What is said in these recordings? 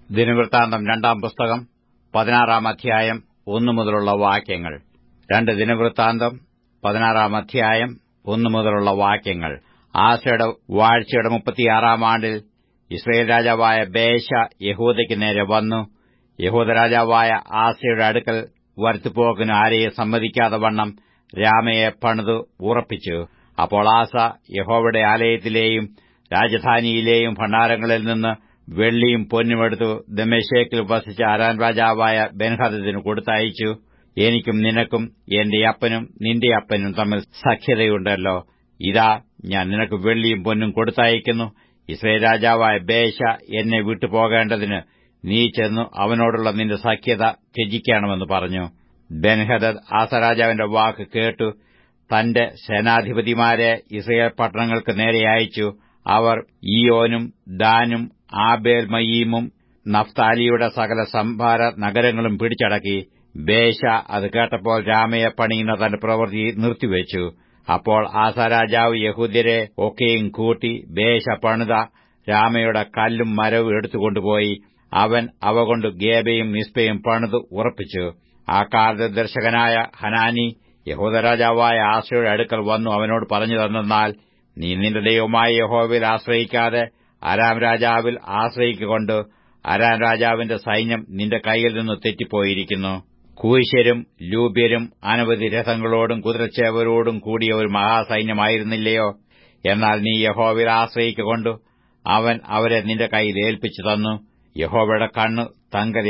ദിനവൃത്താന്തം രണ്ടാം പുസ്തകം പതിനാറാം അധ്യായം ഒന്നു മുതലുള്ള വാക്യങ്ങൾ രണ്ട് ദിനവൃത്താന്തം പതിനാറാം അധ്യായം ഒന്നു മുതലുള്ള വാക്യങ്ങൾ ആസയുടെ വാഴ്ചയുടെ മുപ്പത്തിയാറാം ആണ്ടിൽ ഇസ്രയേൽ രാജാവായ ബേശ യഹൂദയ്ക്ക് നേരെ വന്നു യഹൂദ രാജാവായ ആസയുടെ അടുക്കൽ വരുത്തുപോക്കിന് ആരെയും സമ്മതിക്കാതെ വണ്ണം രാമയെ പണിതു ഉറപ്പിച്ചു അപ്പോൾ ആസ യഹോവയുടെ ആലയത്തിലെയും രാജധാനിയിലെയും ഭണ്ഡാരങ്ങളിൽ നിന്ന് വെള്ളിയും പൊന്നുമെടുത്തു ദമേശേക്കിൽ വസിച്ച അരാൻ രാജാവായ ബെൻഹദദിന് കൊടുത്തയച്ചു എനിക്കും നിനക്കും എന്റെ അപ്പനും നിന്റെ അപ്പനും തമ്മിൽ സഖ്യതയുണ്ടല്ലോ ഇതാ ഞാൻ നിനക്ക് വെള്ളിയും പൊന്നും കൊടുത്തയക്കുന്നു ഇസ്രയേൽ രാജാവായ ബേശ എന്നെ വിട്ടുപോകേണ്ടതിന് നീ ചെന്നു അവനോടുള്ള നിന്റെ സഖ്യത ത്യജിക്കണമെന്ന് പറഞ്ഞു ബെൻഹദദ് ആസരാജാവിന്റെ വാക്ക് കേട്ടു തന്റെ സേനാധിപതിമാരെ ഇസ്രയേൽ പട്ടണങ്ങൾക്ക് നേരെ അയച്ചു അവർ ഈയോനും ദാനും ആബേൽ മയീമും നഫ്താലിയുടെ സകല സംഭാര നഗരങ്ങളും പിടിച്ചടക്കി ബേശ അത് കേട്ടപ്പോൾ രാമയെ പണിയുന്ന തന്റെ പ്രവൃത്തി നിർത്തിവെച്ചു അപ്പോൾ ആസാരാജാവ് യഹൂദ്യരെ ഒക്കെയും കൂട്ടി ബേശ പണിത രാമയുടെ കല്ലും മരവും എടുത്തുകൊണ്ടുപോയി അവൻ അവ കൊണ്ട് ഗേബയും മിസ്പയും പണിതു ഉറപ്പിച്ചു ആ കാലത്ത് ദർശകനായ ഹനാനി യഹൂദരാജാവായ ആശയുടെ അടുക്കൽ വന്നു അവനോട് പറഞ്ഞു തന്നാൽ നീ നിന്റെ ദൈവമായ യഹോവയിൽ ആശ്രയിക്കാതെ അരാം രാജാവിൽ ആശ്രയിക്കൊണ്ട് അരാം രാജാവിന്റെ സൈന്യം നിന്റെ കൈയിൽ നിന്ന് തെറ്റിപ്പോയിരിക്കുന്നു കൂശ്യരും ലൂബ്യരും അനവധി രഥങ്ങളോടും കുതിരച്ചേവരോടും കൂടിയ ഒരു മഹാസൈന്യമായിരുന്നില്ലയോ എന്നാൽ നീ യഹോവയിൽ ആശ്രയിക്കൊണ്ട് അവൻ അവരെ നിന്റെ കൈയിൽ ഏൽപ്പിച്ചു തന്നു യഹോവയുടെ കണ്ണ് തങ്കൽ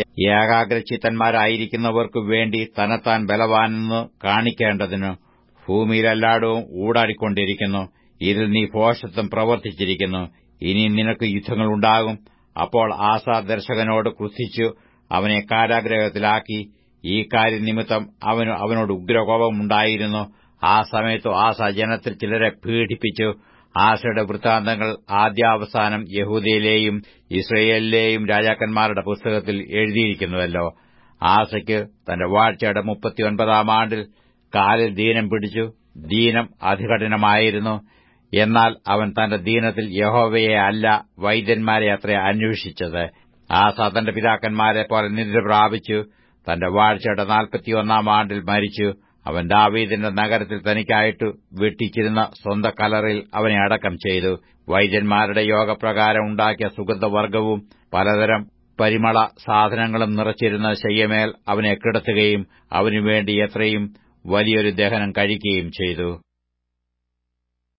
ഏകാഗ്രചിത്തന്മാരായിരിക്കുന്നവർക്കു വേണ്ടി തന്നെത്താൻ ബലവാനെന്ന് കാണിക്കേണ്ടതിന് ഭൂമിയിലെല്ലായിടവും ഊടാടിക്കൊണ്ടിരിക്കുന്നു ഇതിൽ നീ ഭോഷത്വം പ്രവർത്തിച്ചിരിക്കുന്നു ഇനി നിനക്ക് യുദ്ധങ്ങളുണ്ടാകും അപ്പോൾ ആസ ദർശകനോട് ക്രുദ്ധിച്ചു അവനെ കാരാഗ്രഹത്തിലാക്കി ഈ കാര്യനിമിത്തം അവന് അവനോട് ഉഗ്രകോപമുണ്ടായിരുന്നു ആ സമയത്തു ആസ ജനത്തിൽ ചിലരെ പീഡിപ്പിച്ചു ആസയുടെ വൃത്താന്തങ്ങൾ ആദ്യാവസാനം യഹൂദയിലെയും ഇസ്രയേലിലെയും രാജാക്കന്മാരുടെ പുസ്തകത്തിൽ എഴുതിയിരിക്കുന്നുവല്ലോ ആസയ്ക്ക് തന്റെ വാഴ്ചയുടെ മുപ്പത്തിയൊൻപതാം ആണ്ടിൽ കാലിൽ ദീനം പിടിച്ചു ദീനം അതികഠിനമായിരുന്നു എന്നാൽ അവൻ തന്റെ ദീനത്തിൽ യഹോവയെ അല്ല വൈദ്യന്മാരെ അത്ര അന്വേഷിച്ചത് ആസ തന്റെ പിതാക്കന്മാരെ പോലെ നിദ്ര പ്രാപിച്ചു തന്റെ വാഴ്ചയുടെ നാൽപ്പത്തിയൊന്നാം ആണ്ടിൽ മരിച്ചു അവൻ ദാവീദിന്റെ നഗരത്തിൽ തനിക്കായിട്ട് വെട്ടിച്ചിരുന്ന സ്വന്ത കലറിൽ അവനെ അടക്കം ചെയ്തു വൈദ്യന്മാരുടെ യോഗപ്രകാരം ഉണ്ടാക്കിയ സുഗന്ധവർഗവും പലതരം പരിമള സാധനങ്ങളും നിറച്ചിരുന്ന ശയ്യമേൽ അവനെ കിടത്തുകയും അവനുവേണ്ടി എത്രയും വലിയൊരു ദഹനം കഴിക്കുകയും ചെയ്തു